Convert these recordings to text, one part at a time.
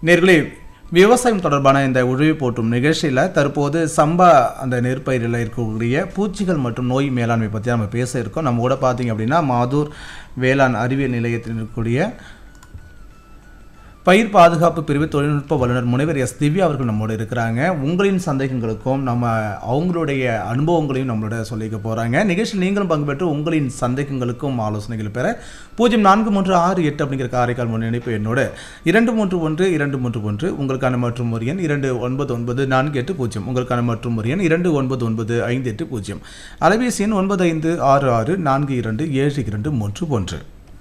நேர்களே விவசாயம் தொடர்பான இந்த உழவி போட்டும் நிகழ்ச்சியில் தற்போது சம்பா அந்த நெற்பயிரில் இருக்கக்கூடிய பூச்சிகள் மற்றும் நோய் மேலாண்மை பற்றி நம்ம பேச இருக்கோம் நம்ம கூட பார்த்தீங்க அப்படின்னா மாதூர் வேளாண் அறிவியல் நிலையத்தில் இருக்கக்கூடிய பயிர் பாதுகாப்பு பிரிவு தொழில்நுட்ப வல்லுநர் முனைவர் எஸ் திவ்யா அவர்கள் நம்மளோட இருக்கிறாங்க உங்களின் சந்தேகங்களுக்கும் நம்ம அவங்களுடைய அனுபவங்களையும் நம்மளோட சொல்லிக்க போகிறாங்க நிகழ்ச்சியில் நீங்களும் பங்கு பெற்று உங்களின் சந்தேகங்களுக்கும் ஆலோசனைகள் பெற பூஜ்ஜியம் நான்கு மூன்று ஆறு எட்டு அப்படிங்கிற காரைக்கால் முன்னிணைப்பு என்னோட இரண்டு மூன்று ஒன்று இரண்டு மூன்று ஒன்று உங்களுக்கான மற்றும் ஒரு எண் இரண்டு ஒன்பது ஒன்பது நான்கு எட்டு பூஜ்ஜியம் உங்களுக்கான மற்றும் ஒரு எண் இரண்டு ஒன்பது ஒன்பது ஐந்து எட்டு பூஜ்ஜியம் அலைபேசி எண் ஒன்பது ஐந்து ஆறு ஆறு நான்கு இரண்டு ஏழு இரண்டு மூன்று ஒன்று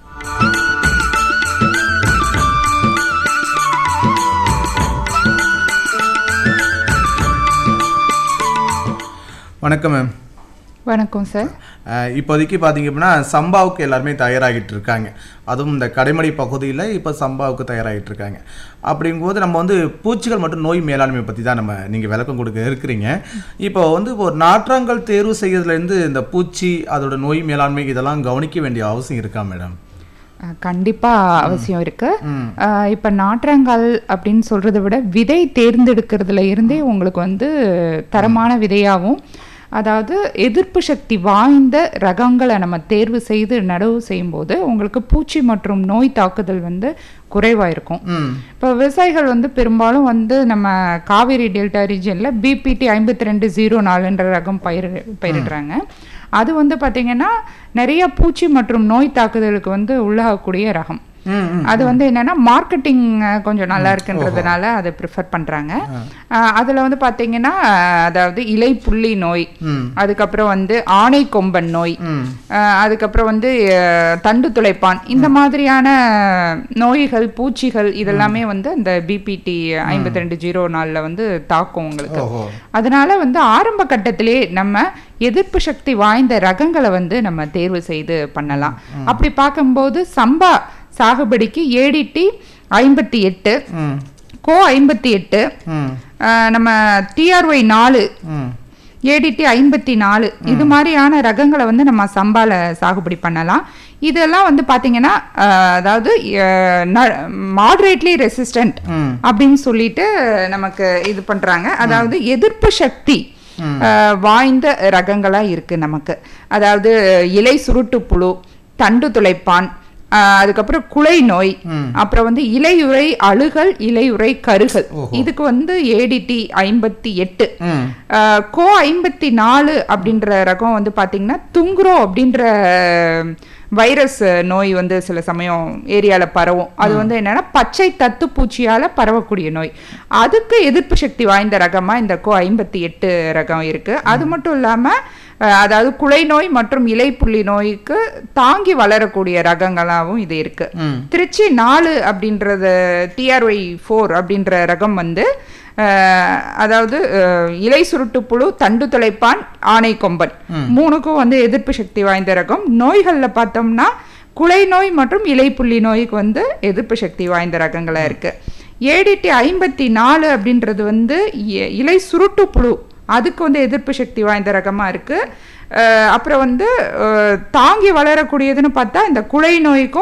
வணக்கம் மேம் வணக்கம் சார் அஹ் இப்போதைக்கு பார்த்தீங்க அப்படின்னா சம்பாவுக்கு எல்லாருமே தயாராகிட்டு இருக்காங்க அதுவும் இந்த கடைமடை பகுதியில் இப்போ சம்பாவுக்கு தயாராகிட்டு இருக்காங்க அப்படிங்கும்போது நம்ம வந்து பூச்சிகள் மற்றும் நோய் மேலாண்மை பற்றி தான் நம்ம நீங்கள் விளக்கம் கொடுக்க இருக்கிறீங்க இப்போ வந்து ஒரு நாற்றாங்கல் தேர்வு செய்யறதுலேருந்து இந்த பூச்சி அதோட நோய் மேலாண்மை இதெல்லாம் கவனிக்க வேண்டிய அவசியம் இருக்கா மேடம் அஹ், கண்டிப்பா அவசியம் இருக்கு ம். அஹ், இப்ப நாற்றங்கால் அப்படின்னு சொல்றதை விட விதை தேர்ந்தெடுக்கிறதுல இருந்தே உங்களுக்கு வந்து தரமான விதையாகவும் அதாவது எதிர்ப்பு சக்தி வாய்ந்த ரகங்களை நம்ம தேர்வு செய்து நடவு செய்யும்போது உங்களுக்கு பூச்சி மற்றும் நோய் தாக்குதல் வந்து குறைவா இருக்கும் ம் இப்போ விவசாயிகள் வந்து பெரும்பாலும் வந்து நம்ம காவேரி டெல்டா ரீஜனில் பிபிடி ஐம்பத்தி ரெண்டு ஜீரோ நாலுன்ற ரகம் பயிர் பயிரிடுறாங்க அது வந்து பார்த்தீங்கன்னா நிறைய பூச்சி மற்றும் நோய் தாக்குதலுக்கு வந்து உள்ளாகக்கூடிய ரகம் ம் ம் அது வந்து என்னன்னா மார்க்கெட்டிங் கொஞ்சம் நல்லா இருக்குன்றதுனால அதை ப்ரிஃபர் பண்றாங்க அஹ் அதுல வந்து பாத்தீங்கன்னா அஹ் அதாவது இலை புள்ளி நோய் ம் அதுக்கப்புறம் வந்து ஆணை கொம்பன் நோய் ம் அஹ் அதுக்கப்புறம் வந்து அஹ், தண்டு துளைப்பான் இந்த மாதிரியான நோய்கள் பூச்சிகள் இதெல்லாமே வந்து அந்த பிபிடி ஐம்பத்தி ரெண்டு ஜீரோ நாலில் வந்து தாக்கும் உங்களுக்கு ஓஹோ அதனால வந்து ஆரம்ப கட்டத்திலே நம்ம எதிர்ப்பு சக்தி வாய்ந்த ரகங்களை வந்து நம்ம தேர்வு செய்து பண்ணலாம் அப்படி பார்க்கும்போது சம்பா சாகுபடிக்கு ஏடிடி ஐம்பத்தி எட்டு ம் கோ ஐம்பத்தி எட்டு ம் நம்ம டிஆர்ஒய் நாலு ம் ஏடிடி ஐம்பத்தி நாலு இது மாதிரியான ரகங்களை வந்து நம்ம சம்பால சாகுபடி பண்ணலாம் இதெல்லாம் வந்து பாத்தீங்கன்னா அஹ், அதாவது மாடரேட்லி ரெசிஸ்டன்ட் ம் அப்படின்னு சொல்லிட்டு நமக்கு இது பண்றாங்க அதாவது எதிர்ப்பு சக்தி அஹ், வாய்ந்த ரகங்களா இருக்கு நமக்கு அதாவது இலை சுருட்டு புழு தண்டு துளைப்பான் அஹ், அதுக்கப்புறம் குலை நோய் ம். அப்புறம் வந்து இலையுறை அழுகல் இலையுறை கருகல் இதுக்கு வந்து ஏடிடி ஐம்பத்தி எட்டு ம் அஹ், கோ ஐம்பத்தி நாலு அப்படின்ற ரகம் வந்து பாத்தீங்கன்னா துங்குரோ அப்படின்ற வைரஸ் நோய் வந்து சில சமயம் ஏரியால பரவும் அது வந்து என்னன்னா பச்சை தத்து பூச்சியால பரவக்கூடிய நோய் அதுக்கு எதிர்ப்பு சக்தி வாய்ந்த ரகமா இந்த கோ ஐம்பத்தி எட்டு ரகம் இருக்கு அது மட்டும் இல்லாம அஹ், அதாவது குலை நோய் மற்றும் இலைப்புள்ளி நோய்க்கு தாங்கி வளரக்கூடிய ரகங்களாகவும் இது இருக்கு ம் திருச்சி நாலு அப்படின்றது டிஆர்ஒய் ஃபோர் அப்படின்ற ரகம் வந்து அஹ், அதாவது அஹ், இலை சுருட்டு புழு தண்டு துளைப்பான் ஆணை கொம்பன் மூணுக்கும் வந்து எதிர்ப்பு சக்தி வாய்ந்த ரகம் நோய்களில் பார்த்தோம்னா குலை நோய் மற்றும் இலைப்புள்ளி நோய்க்கு வந்து எதிர்ப்பு சக்தி வாய்ந்த ரகங்களா இருக்கு ஏடிடி ஐம்பத்தி நாலு அப்படின்றது வந்து இ- இலை சுருட்டு புழு அதுக்கு வந்து எதிர்ப்பு சக்தி வாய்ந்த ரகமா இருக்கு அஹ், அப்புறம் வந்து அஹ், தாங்கி வளரக்கூடியதுன்னு பார்த்தா இந்த குலை நோய்க்கும்